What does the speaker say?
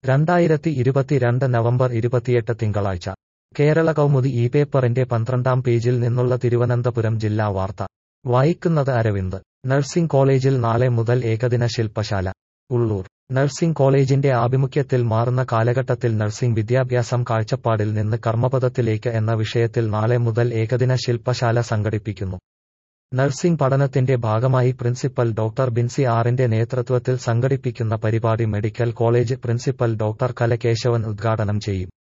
രണ്ടായിരത്തി ഇരുപത്തിരണ്ട് നവംബർ ഇരുപത്തിയെട്ട് തിങ്കളാഴ്ച കേരള കൗമുദി ഈ പേപ്പറിന്റെ പന്ത്രണ്ടാം പേജിൽ നിന്നുള്ള തിരുവനന്തപുരം ജില്ലാ വാർത്ത വായിക്കുന്നത് അരവിന്ദ് നഴ്സിംഗ് കോളേജിൽ നാളെ മുതൽ ഏകദിന ശില്പശാല ഉള്ളൂർ നഴ്സിംഗ് കോളേജിന്റെ ആഭിമുഖ്യത്തിൽ മാറുന്ന കാലഘട്ടത്തിൽ നഴ്സിംഗ് വിദ്യാഭ്യാസം കാഴ്ചപ്പാടിൽ നിന്ന് കർമ്മപദത്തിലേക്ക് എന്ന വിഷയത്തിൽ നാളെ മുതൽ ഏകദിന ശില്പശാല സംഘടിപ്പിക്കുന്നു നഴ്സിംഗ് പഠനത്തിന്റെ ഭാഗമായി പ്രിൻസിപ്പൽ ഡോക്ടർ ബിൻസി ആറിന്റെ നേതൃത്വത്തിൽ സംഘടിപ്പിക്കുന്ന പരിപാടി medical college principal doctor Kalakesavan ഉദ്ഘാടനം ചെയ്യും